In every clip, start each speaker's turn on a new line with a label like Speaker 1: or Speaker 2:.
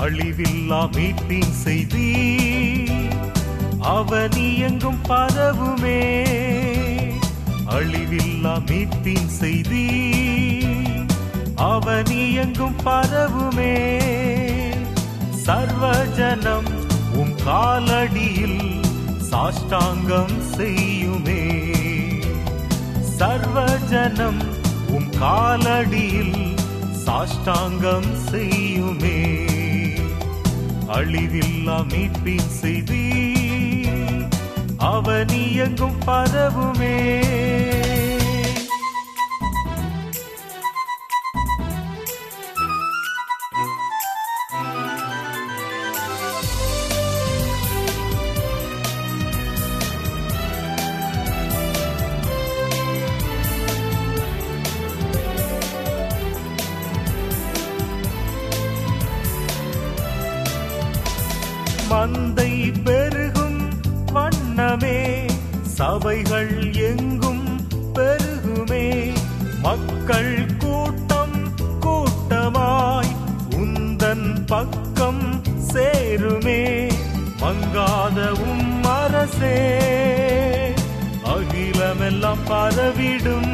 Speaker 1: அழிவில்லா மீட்பின் செய்தி அவனி எங்கும் பரவுமே அழிவில்லா மீட்பின் செய்தி அவனி எங்கும் பரவுமே சர்வஜனம் உம் காலடியில் சாஷ்டாங்கம் செய்யுமே சர்வஜனம் உம் காலடியில் சாஷ்டாங்கம் செய்யுமே அழிவில்லா மீட்பின் செய்தி அவனி எங்கும் பரவுமே மந்தை பெருகும் வண்ணமே சபைகள் எங்கும் பெருகுமே மக்கள் கூட்டம் கூட்டமாய் உந்தன் பக்கம் சேருமே மங்காத உம் அரசே அகிலமெல்லாம் பரவிடும்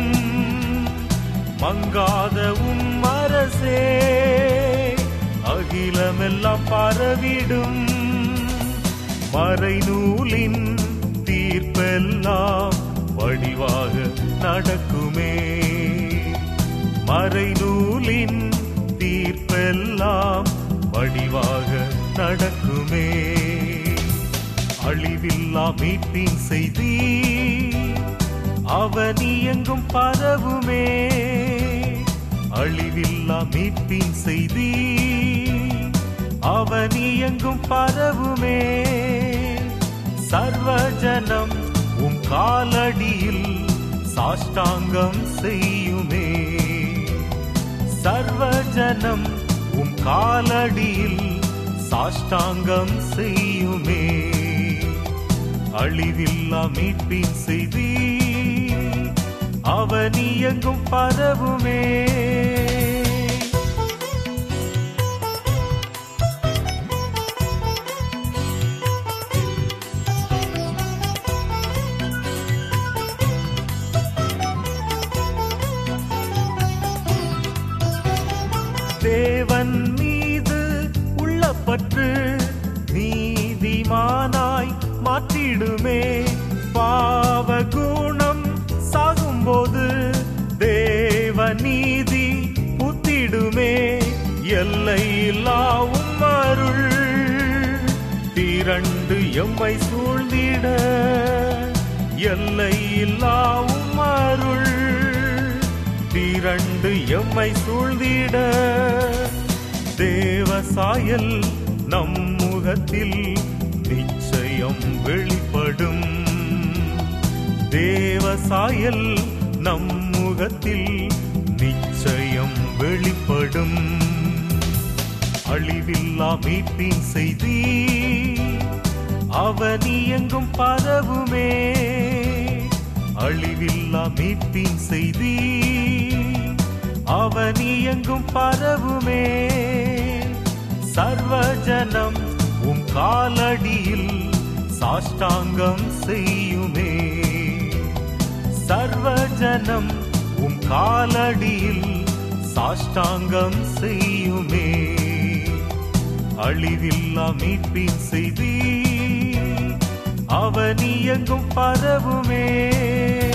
Speaker 1: மங்காத உம் அரசே அகிலமெல்லாம் பரவிடும் மறைநூலின் தீர்ப்பெல்லாம் வடிவாக நடக்குமே மறைநூலின் தீர்ப்பெல்லாம் வடிவாக நடக்குமே அழிவில்லா மீட்பின் செய்தி அவனி எங்கும் பரவுமே அழிவில்லா மீட்பின் செய்தி அவனி எங்கும் பரவுமே சர்வஜனம் உம் காலடியில் சாஷ்டாங்கம் செய்யுமே சர்வஜனம் உம் காலடியில் சாஷ்டாங்கம் செய்யுமே அழிவில்லா மீட்பின் செய்தி அவனி எங்கும் பரவுமே தேவன் மீது உள்ள பற்று நீதிமானாய் மாற்றிடுமே பாவ குணம் சாகும்போது தேவ நீதி புத்திடுமே எல்லை இல்லாவும் அருள் திரண்டு எம்மை சூழ்ந்திட எல்லை இல்லாவும் அருள் திரண்டு எம்மை சூழ்ந்திட தேவ சாயல் நம் முகத்தில் நிச்சயம் வெளிப்படும் தேவ சாயல் நம் முகத்தில் நிச்சயம் வெளிப்படும் அழிவில்லா மீட்பின் செய்தி அவனி எங்கும் பரவுமே அழிவில்லா மீட்பின் செய்தி அவனி எங்கும் பரவுமே சர்வஜனம் உம் காலடியில் சாஷ்டாங்கம் செய்யுமே சர்வஜனம் உம் காலடியில் சாஷ்டாங்கம் செய்யுமே அழிவில்லா மீட்பின் செய்தி அவனி எங்கும் பரவுமே